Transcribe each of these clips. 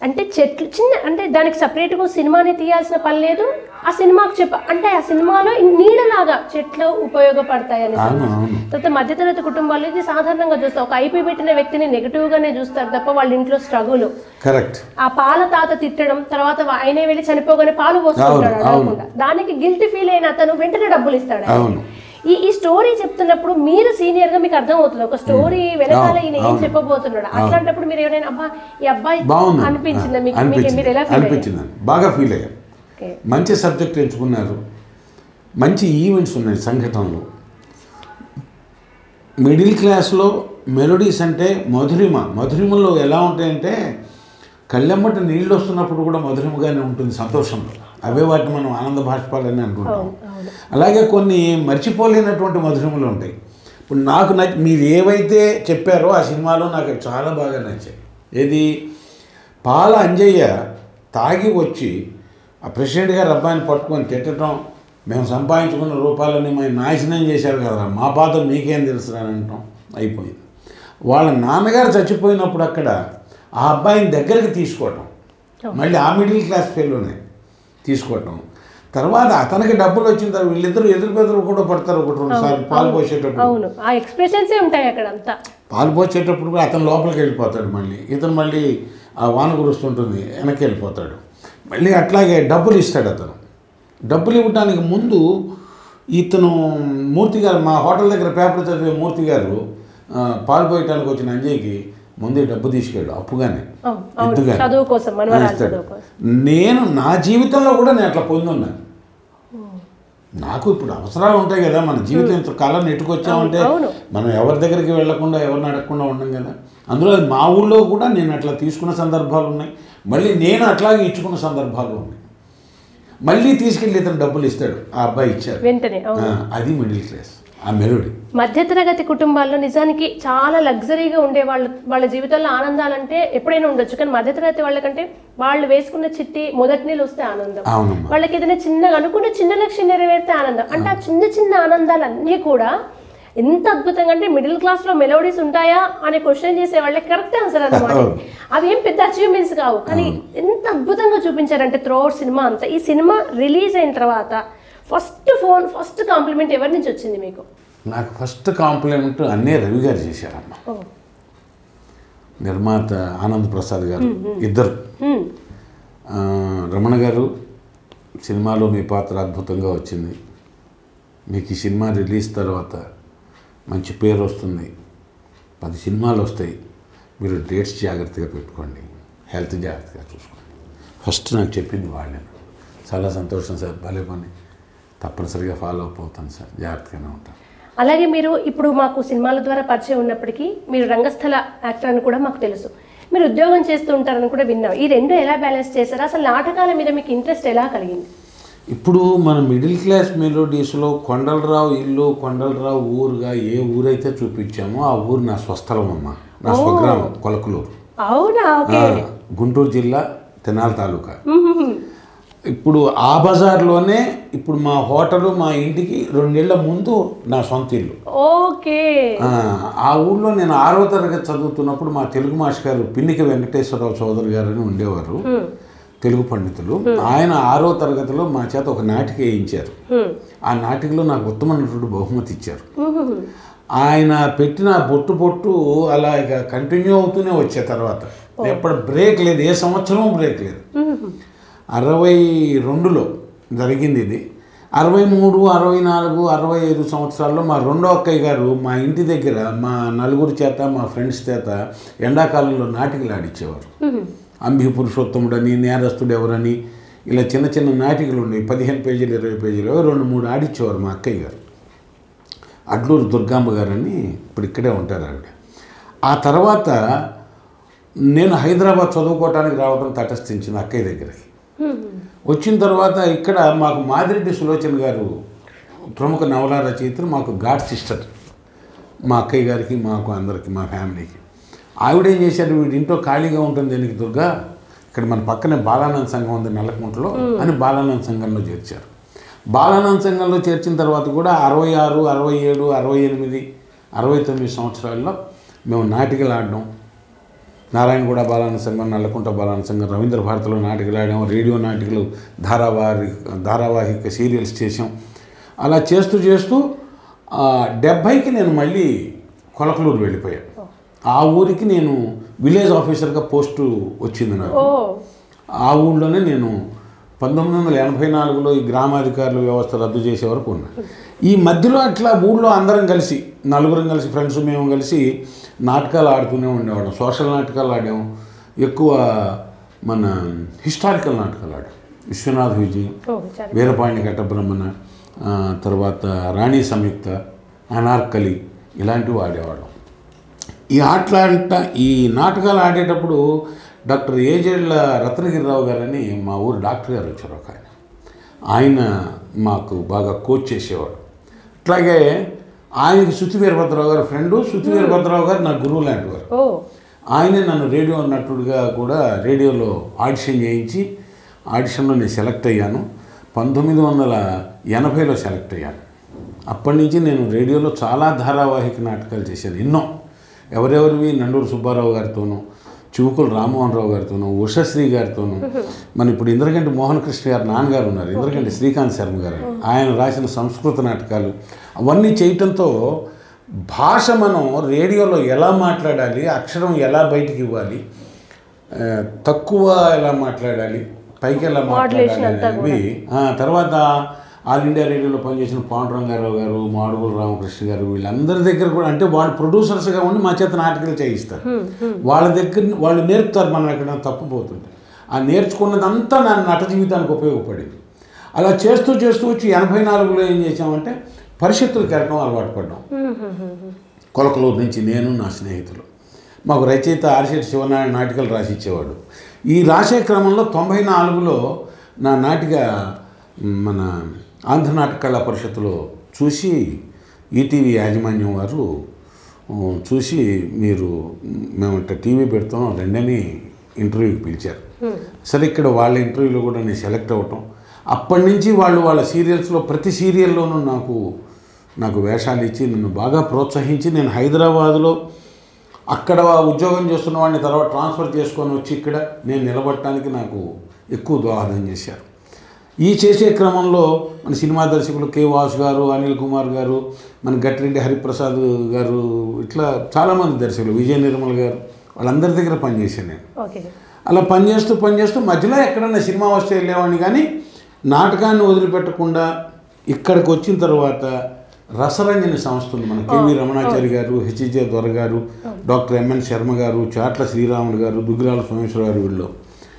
అంటే చెట్లు చిన్న అంటే దానికి సపరేట్గా సినిమాని తీయాల్సిన పని లేదు ఆ సినిమాకు చెప్ప అంటే ఆ సినిమాలో నీడలాగా చెట్లు ఉపయోగపడతాయని అవును అవును తర్వాత మధ్యతరగతి కుటుంబాలు ఇది సాధారణంగా చూస్తారు ఒక ఐపీ పెట్టిన వ్యక్తిని నెగిటివ్ గానే చూస్తారు తప్ప వాళ్ళ ఇంట్లో స్ట్రగుల్ కరెక్ట్ ఆ పాల తాత తిట్టడం తర్వాత వా- ఆయనే వెళ్ళి చనిపోగానే పాలు పోసుకుంటాడు అవును, అవును. అడగకుండా దానికి గిల్టీ ఫీల్ అయిన అతను వెంటనే డబ్బులు ఇస్తాడు ఆయనకి. అవును. ఈ ఈ స్టోరీ చెప్తున్నప్పుడు మీరు సీనియర్ గా మీకు అర్థం అవుతుంది ఒక స్టోరీ వెనకాల ఈయన ఏం చెప్పబోతున్నాడు అట్లాంటప్పుడు మీరు ఎవరైనా అబ్బా ఈ అబ్బాయి బాగుంది అనిపించిందా మీకు మీకు అనిపించింది మీరు ఎలా ఫీల్ అయ్యారు అనిపించింది బాగా ఫీల్ అయ్యారు ఓకే మంచి సబ్జెక్ట్ ఎంచుకున్నారు మంచి ఈవెంట్స్ ఉన్నాయి సంఘటనలు మిడిల్ క్లాస్లో మెలోడీస్ అంటే మధురిమ మధురిమలో ఎలా ఉంటాయంటే కళ్ళెమ్మట నీళ్ళు వస్తున్నప్పుడు కూడా మధురిమగానే ఉంటుంది సంతోషంలో అవే వాటిని మనం ఆనంద భాష్పాలని అంటుంటాం అలాగే కొన్ని మర్చిపోలేనటువంటి మధురిమలు ఉంటాయి ఇప్పుడు నాకు నచ్చి మీరు ఏవైతే చెప్పారో ఆ సినిమాలో నాకు చాలా బాగా నచ్చాయి ఏది పాల అంజయ్య తాగి వచ్చి ఆ ప్రెసిడెంట్ గారు అబ్బాయిని పట్టుకొని తిట్టడం మేము సంపాదించుకున్న రూపాయలని మేము నాశనం చేశారు కదా మా బాధ మీకేం తెలుసు అని అంటాం అయిపోయింది వాళ్ళ నాన్నగారు చచ్చిపోయినప్పుడు అక్కడ ఆ అబ్బాయిని దగ్గరికి తీసుకోవటం మళ్ళీ ఆ మిడిల్ క్లాస్ ఫెయిల్లోనే తీసుకోవటం తర్వాత అతనికి డబ్బులు వచ్చిన తర్వాత వీళ్ళిద్దరు ఎదురు బెదురు కూడా పడతారు ఒకటి రెండు సార్లు పాలు పోసేటప్పుడు అవును ఆ ఎక్స్ప్రెషన్సే ఉంటాయి అక్కడ అంతా పాలు పోసేటప్పుడు కూడా అతను లోపలికి వెళ్ళిపోతాడు మళ్ళీ ఇతను మళ్ళీ ఆ వాన కురుస్తుంటుంది వెనక్కి వెళ్ళిపోతాడు మళ్ళీ అట్లాగే డబ్బులు ఇస్తాడు అతను డబ్బులు ఇవ్వడానికి ముందు ఇతను మూర్తి గారు మా హోటల్ దగ్గర పేపర్ చదివే మూర్తి గారు ఆ, పాలు పోయటానికి వచ్చిన అంజయ్యకి ముందే డబ్బు తీసుకెళ్ళాడు అప్పుగానే అవును, అవును. ఎత్తుగానే. చదువు కోసం మనవరాలు ఇస్తాడు. చదువు కోసం నేను నా జీవితంలో కూడా నేను అట్లా పొందున్నాను నాకు ఇప్పుడు అవసరాలు ఉంటాయి కదా మన జీవితం ఇంత కాలం నెట్టుకొచ్చామంటే అవును. మనం ఎవరి దగ్గరికి వెళ్లకుండా ఎవరిని అడగకుండా ఉండం కదా అందులో మా ఊళ్ళో కూడా నేను అట్లా తీసుకున్న సందర్భాలు ఉన్నాయి మళ్ళీ నేను అట్లాగే ఇచ్చుకున్న సందర్భాలు ఉన్నాయి మళ్ళీ తీసుకెళ్ళి ఇతను డబ్బులు ఇస్తాడు ఆ అబ్బాయి ఇచ్చారు వెంటనే అవును ఆ, అది మిడిల్ క్లాస్ ఆ మెలోడీ మధ్యతరగతి కుటుంబాల్లో నిజానికి చాలా లగ్జరీగా ఉండే వాళ్ళ వాళ్ళ జీవితంలో ఆనందాలంటే ఎప్పుడైనా ఉండొచ్చు కానీ మధ్యతరగతి వాళ్ళకంటే వాళ్ళు వేసుకున్న చిట్టి మొదటి నీళ్ళు వస్తే ఆనందం అవునమ్మా వాళ్ళకి ఏదైనా చిన్నగా అనుకున్న చిన్న లక్ష్యం నెరవేరితే ఆనందం అంటే ఆ చిన్న చిన్న ఆనందాలన్నీ కూడా ఎంత అద్భుతంగా అంటే మిడిల్ క్లాస్ లో మెలోడీస్ ఉంటాయా అనే క్వశ్చన్ చేసే వాళ్ళకి కరెక్ట్ ఆన్సర్ అనమాట అవి ఏం పెద్ద అచీవ్మెంట్స్ కావు కానీ ఎంత అద్భుతంగా చూపించారంటే త్రూ అవుట్ సినిమా అంతా ఈ సినిమా రిలీజ్ అయిన తర్వాత ఫస్ట్ ఫోన్ ఫస్ట్ కాంప్లిమెంట్ ఎవరి నుంచి వచ్చింది మీకు నాకు ఫస్ట్ కాంప్లిమెంట్ అన్నే రవి గారు చేశారమ్మా ఓ. నిర్మాత ఆనంద్ ప్రసాద్ గారు ఇద్దరు హ్మ్. ఆ, రమణ గారు సినిమాలో మీ పాత్ర అద్భుతంగా వచ్చింది మీకు ఈ సినిమా రిలీజ్ తర్వాత మంచి పేరు వస్తుంది పది సినిమాలు వస్తాయి మీరు డేట్స్ జాగ్రత్తగా పెట్టుకోండి హెల్త్ జాగ్రత్తగా చూసుకోండి ఫస్ట్ నాకు చెప్పింది వాళ్ళే చాలా సంతోషం సార్ భలే పని తప్పనిసరిగా ఫాలో అప్ అవుతాను సార్ జాగ్రత్తగానే ఉంటాను అలాగే మీరు ఇప్పుడు మాకు సినిమాల ద్వారా పరిచయం ఉన్నప్పటికీ మీరు రంగస్థల యాక్టర్ అని కూడా మాకు తెలుసు మీరు ఉద్యోగం చేస్తూ ఉంటారని కూడా విన్నాం ఈ రెండు ఎలా బ్యాలెన్స్ చేశారు అసలు నాటకాల మీద మీకు ఇంట్రెస్ట్ ఎలా కలిగింది ఇప్పుడు మన మిడిల్ క్లాస్ మెలోడీస్లో కొండలరావు ఇల్లు కొండలరావు ఊరుగా ఏ ఊరైతే చూపించామో ఆ ఊరు నా స్వస్థలం అమ్మ నా స్వగ్రామం కొలకలూరు అవునా ఓకే ఆ, గుంటూరు జిల్లా తెనాలి తాలూకా ఇప్పుడు ఆ బజార్లోనే ఇప్పుడు మా హోటలు మా ఇంటికి రెండేళ్ల ముందు నా సొంత ఇల్లు ఓకే ఆ, ఆ ఊళ్ళో నేను ఆరో తరగతి చదువుతున్నప్పుడు మా తెలుగు మాస్టర్ గారు పిన్నిక వెంకటేశ్వరరావు చౌదరి గారు అని ఉండేవారు తెలుగు పండితులు ఆయన ఆరో తరగతిలో మా చేత ఒక నాటిక వేయించారు ఆ నాటికలో నాకు ఉత్తమ నటుడు బహుమతి ఇచ్చారు ఆయన పెట్టిన బొట్టు బొట్టు అలా ఇక కంటిన్యూ అవుతూనే వచ్చే తర్వాత ఎప్పుడు బ్రేక్ లేదు ఏ సంవత్సరం బ్రేక్ లేదు అరవై రెండులో జరిగింది ఇది అరవై మూడు అరవై నాలుగు అరవై ఐదు సంవత్సరాల్లో మా రెండో అక్కయ్య గారు మా ఇంటి దగ్గర మా నలుగురు చేత మా ఫ్రెండ్స్ చేత ఎండాకాలంలో నాటికలు ఆడిచ్చేవారు అంబి పురుషోత్తముడని నేరస్తుడు ఎవరని ఇలా చిన్న చిన్న నాటికలు ఉండేవి పదిహేను పేజీలు ఇరవై పేజీలు ఏవో రెండు మూడు ఆడిచ్చేవారు మా అక్కయ్య గారు అడ్లూరు దుర్గాంబ గారని ఇప్పుడు ఇక్కడే ఉంటారు ఆవిడ ఆ తర్వాత నేను హైదరాబాద్ చదువుకోవటానికి రావడం తటస్థించింది అక్కయ్య దగ్గరికి వచ్చిన తర్వాత ఇక్కడ మాకు మాదిరెడ్డి సులోచన గారు ప్రముఖ నవల రచయిత్రి మాకు గాడ్ సిస్టర్ మా అక్కయ్య గారికి మాకు అందరికి మా ఫ్యామిలీకి ఆవిడ ఏం చేశారు వీడి ఇంట్లో ఖాళీగా ఉంటుంది దీనికి దుర్గా ఇక్కడ మన పక్కనే బాలానంద సంఘం ఉంది నల్లకుంటలో అని బాలానంద సంఘంలో చేర్చారు బాలానంద సంఘంలో చేర్చిన తర్వాత కూడా అరవై ఆరు అరవై ఏడు అరవై ఎనిమిది అరవై తొమ్మిది సంవత్సరాల్లో మేము నాటికలు ఆడడం నారాయణగూడ బాలాన సంఘం నల్లకుంట బాలాన సంఘం రవీంద్ర భారతిలో నాటికలు ఆడాం రేడియో నాటికలు ధారావాహి ధారావాహిక సీరియల్స్ చేసాం అలా చేస్తూ చేస్తూ ఆ, డెబ్భైకి నేను మళ్ళీ కొలకలూరు వెళ్ళిపోయాను ఆ ఊరికి నేను విలేజ్ ఆఫీసర్గా పోస్టు వచ్చింది నాకు ఓ ఆ ఊళ్ళోనే నేను పంతొమ్మిది వందల ఎనభై నాలుగులో ఈ గ్రామాధికారుల వ్యవస్థ రద్దు చేసే వరకు ఉన్నా ఈ మధ్యలో అట్లా ఊళ్ళో అందరం కలిసి నలుగురం కలిసి ఫ్రెండ్స్ మేము కలిసి నాటకాలు ఆడుతూనే ఉండేవాళ్ళం సోషల్ నాటకాలు ఆడాం ఎక్కువ మన హిస్టారికల్ నాటకాలు ఆడాం విశ్వనాథ విజయ్ ఓ చాలా వీరపాణి కట్టబ్రహ్మణ ఆ, తర్వాత రాణి సంయుక్త అనార్కలి ఇలాంటివి ఆడేవాళ్ళం ఈ ఆటలాట ఈ నాటకాలు ఆడేటప్పుడు డాక్టర్ ఏజేళ్ల రత్నగిరిరావు గారని మా ఊరు డాక్టర్ గారు వచ్చారు ఒక ఆయన ఆయన మాకు బాగా కోచ్ చేసేవాడు అట్లాగే ఆయనకి శృతి వీరభద్రరావు గారు ఫ్రెండు శృతి వీరభద్రరావు గారు నా గురువు లాంటి వారు ఓ ఆయనే నన్ను రేడియో నటుడిగా కూడా రేడియోలో ఆడిషన్ చేయించి ఆడిషన్లో నేను సెలెక్ట్ అయ్యాను పంతొమ్మిది వందల ఎనభైలో సెలెక్ట్ అయ్యాను అప్పటి నుంచి నేను రేడియోలో చాలా ధారావాహిక నాటకాలు చేశాను ఎన్నో ఎవరెవరివి నండూరు సుబ్బారావు గారితోనూ చివుకుల రామ్మోహన్ రావు గారితోనూ ఉషశ్రీ గారితోనూ మన ఇప్పుడు ఇంద్రగంటి మోహన్ కృష్ణ గారు నాన్నగారు ఉన్నారు ఇంద్రగంటి శ్రీకాంత్ శర్మ గారు అని. ఆయన రాసిన సంస్కృత నాటకాలు అవన్నీ చేయటంతో భాష మనం రేడియోలో ఎలా మాట్లాడాలి అక్షరం ఎలా బయటికి ఇవ్వాలి ఆ, తక్కువ ఎలా మాట్లాడాలి పైకి ఎలా మాట్లాడాలి అనేవి ఆ, తర్వాత ఆల్ ఇండియా రేడియోలో పనిచేసిన పాండురంగారావు గారు మాడుగుల రామకృష్ణ గారు వీళ్ళందరి దగ్గర కూడా అంటే వాళ్ళు ప్రొడ్యూసర్స్గా ఉండి మా చేత నాటకాలు చేయిస్తారు వాళ్ళ దగ్గర వాళ్ళు నేర్పుతారు మనం ఎక్కడ తప్పుపోతుంటే ఆ నేర్చుకున్నదంతా నా నట జీవితానికి ఉపయోగపడింది అలా చేస్తూ చేస్తూ వచ్చి ఎనభై నాలుగులో ఏం చేసామంటే పరిషత్తులకు వెళ్ళడం అలవాటు పడ్డాం కొలకలూరు నుంచి నేను నా స్నేహితులు మాకు రచయిత ఆర్షెట్ శివనారాయణ నాటికలు రాసి ఇచ్చేవాడు ఈ రాసే క్రమంలో తొంభై నాలుగులో నా నాటిక మ్, మన ఆంధ్ర నాటక కళా పరిషత్తులో చూసి ఈటీవీ యాజమాన్యం వారు ఉ, చూసి మీరు మ్, మేము ఇట్లా టీవీ పెడతాం రెండని ఇంటర్వ్యూకి పిలిచారు సరే ఇక్కడ వాళ్ళ ఇంటర్వ్యూలో కూడా నేను సెలెక్ట్ అవ్వటం అప్పటి నుంచి వాళ్ళు వాళ్ళ సీరియల్స్లో ప్రతి సీరియల్లోనూ నాకు నాకు వేషాలు ఇచ్చి నన్ను బాగా ప్రోత్సహించి నేను హైదరాబాదులో అక్కడ ఉద్యోగం చేస్తున్న వాడిని తర్వాత ట్రాన్స్ఫర్ చేసుకొని వచ్చి ఇక్కడ నేను నిలబడటానికి నాకు ఎక్కువ దోహదం చేశారు ఈ చేసే క్రమంలో మన సినిమా దర్శకులు కె వాసు గారు అనిల్ కుమార్ గారు మన గట్టిరెడ్డి హరిప్రసాద్ గారు ఇట్లా చాలామంది దర్శకులు విజయ నిర్మల్ గారు వాళ్ళందరి దగ్గర పనిచేశాను నేను ఓకే అలా పనిచేస్తూ పనిచేస్తూ మధ్యలో ఎక్కడన్నా సినిమా వస్తే వెళ్ళేవాడిని కానీ నాటకాన్ని వదిలిపెట్టకుండా ఇక్కడికి వచ్చిన తర్వాత రసరంజని సంస్థ ఉంది మన కేవీ రమణాచారి గారు హెచ్జే దొర గారు డాక్టర్ ఎంఎన్ శర్మ గారు చాట్ల శ్రీరాములు గారు దుగ్గిరాల సోమేశ్వర గారు వీళ్ళు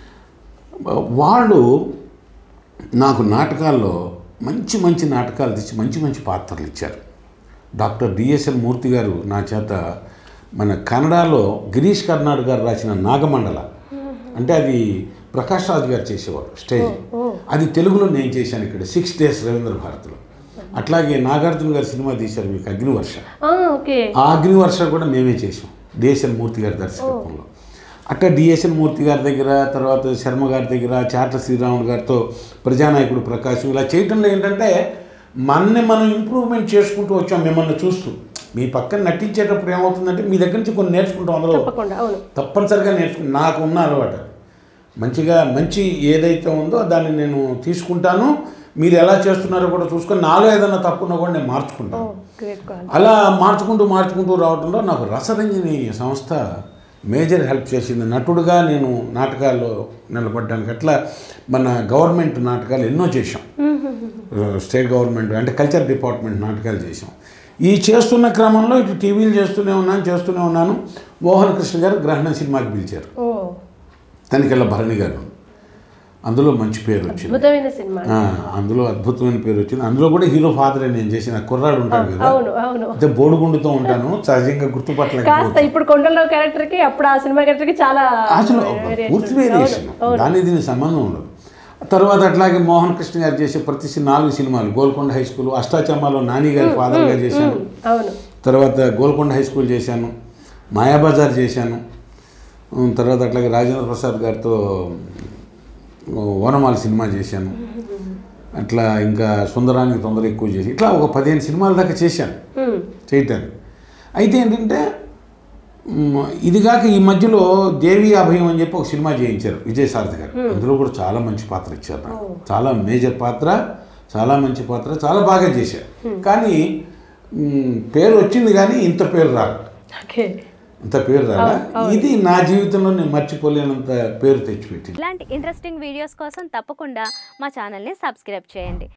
వాళ్ళు నాకు నాటకాల్లో మంచి మంచి నాటకాలు తెచ్చి మంచి మంచి పాత్రలు ఇచ్చారు డాక్టర్ డిఎస్ఎల్ మూర్తి గారు నా చేత మన కన్నడలో గిరీష్ కర్నాడ్ గారు రాసిన నాగమండల అంటే అది ప్రకాష్ రాజ్ గారు చేసేవారు స్టేజ్ అది తెలుగులో నేను చేశాను ఇక్కడ సిక్స్ డేస్ రవీంద్ర భారతిలో అట్లాగే నాగార్జున గారు సినిమా తీశారు మీకు అగ్నివర్ష ఆ, ఓకే ఆ అగ్నివర్ష కూడా మేమే చేసాం డిఎస్ఎల్ మూర్తి గారి దర్శకత్వంలో అట్లా డిఎస్ఎల్ మూర్తి గారి దగ్గర తర్వాత శర్మ గారి దగ్గర చాట్ల శ్రీరాములు గారితో ప్రజానాయకుడు ప్రకాశం ఇలా చేయటంలో ఏంటంటే మనని మనం ఇంప్రూవ్మెంట్ చేసుకుంటూ వచ్చాం మిమ్మల్ని చూస్తూ మీ పక్కన నటించేటప్పుడు ఏమవుతుందంటే మీ దగ్గర నుంచి కొన్ని నేర్చుకుంటాం అందులో తప్పకుండా అవును తప్పనిసరిగా నేర్చుకు నాకు ఉన్న అలవాటు మంచిగా మంచి ఏదైతే ఉందో దాన్ని నేను తీసుకుంటాను మీరు ఎలా చేస్తున్నారో కూడా చూసుకొని నాలో ఏదైనా తప్పున్నా కూడా నేను మార్చుకుంటాను గ్రేట్ కాల్ అలా మార్చుకుంటూ మార్చుకుంటూ రావడంలో నాకు రసరంజని సంస్థ మేజర్ హెల్ప్ చేసింది నటుడుగా నేను నాటకాల్లో నిలబడడానికి అట్లా మన గవర్నమెంట్ నాటకాలు ఎన్నో చేశాం స్టేట్ గవర్నమెంట్ అంటే కల్చర్ డిపార్ట్మెంట్ నాటకాలు చేశాం ఈ చేస్తున్న క్రమంలో ఇటు టీవీలు చేస్తూనే ఉన్నాను చేస్తూనే ఉన్నాను మోహన్ కృష్ణ గారు గ్రహణ సినిమాకి పిలిచారు ఓ తనికెళ్ళ భరణి గారు అందులో మంచి పేరు వచ్చింది అద్భుతమైన సినిమా ఆ, అందులో అద్భుతమైన పేరు వచ్చింది అందులో కూడా హీరో ఫాదర్ నేను చేసిన కుర్రాడు ఉంటాడు కదా అవును అవును అయితే బోడుగుండుతో ఉంటాను సహజంగా గుర్తుపట్టలేక కాస్త ఇప్పుడు కొండలో క్యారెక్టర్ కి అప్పుడు ఆ సినిమా క్యారెక్టర్ కి చాలా అసలు variations. పూర్తి వేరియేషన్ దాని దీని సంబంధం ఉండదు తర్వాత అట్లాగే మోహన్ కృష్ణ గారు చేసే ప్రతి సి- నాలుగు సినిమాలు గోల్కొండ హై స్కూల్ అష్టాచమ్మాలో నాని గారి ఫాదర్గా చేశాను అవును తర్వాత గోల్కొండ హై స్కూల్ చేశాను మాయాబజార్ చేశాను ఉమ్, తర్వాత అట్లాగే రాజేంద్ర ప్రసాద్ గారితో ఉమ్, ఓనమాల సినిమా చేశాను అట్లా ఇంకా సుందరానికి తొందర ఎక్కువ చేసి ఇట్లా ఒక పదిహేను సినిమాల దాకా చేశాను Hmm. చేయటానికి అయితే ఏంటంటే మ్, ఇది కాక ఈ మధ్యలో దేవి అభయం అని చెప్పి ఒక సినిమా చేయించారు విజయ్ సారథి గారు అందులో కూడా చాలా మంచి పాత్ర ఇచ్చారు నాకు చాలా మేజర్ పాత్ర చాలా మంచి పాత్ర చాలా బాగా చేశారు కానీ మ్, పేరు వచ్చింది కానీ ఇంత పేరు రాదు ఓకే ఇంత పేరు రాలా ఇది నా జీవితంలో నేను మర్చిపోలేనంత పేరు తెచ్చిపెట్టింది ఇలాంటి ఇంట్రెస్టింగ్ వీడియోస్ కోసం తప్పకుండా మా ఛానల్ని సబ్స్క్రైబ్ చేయండి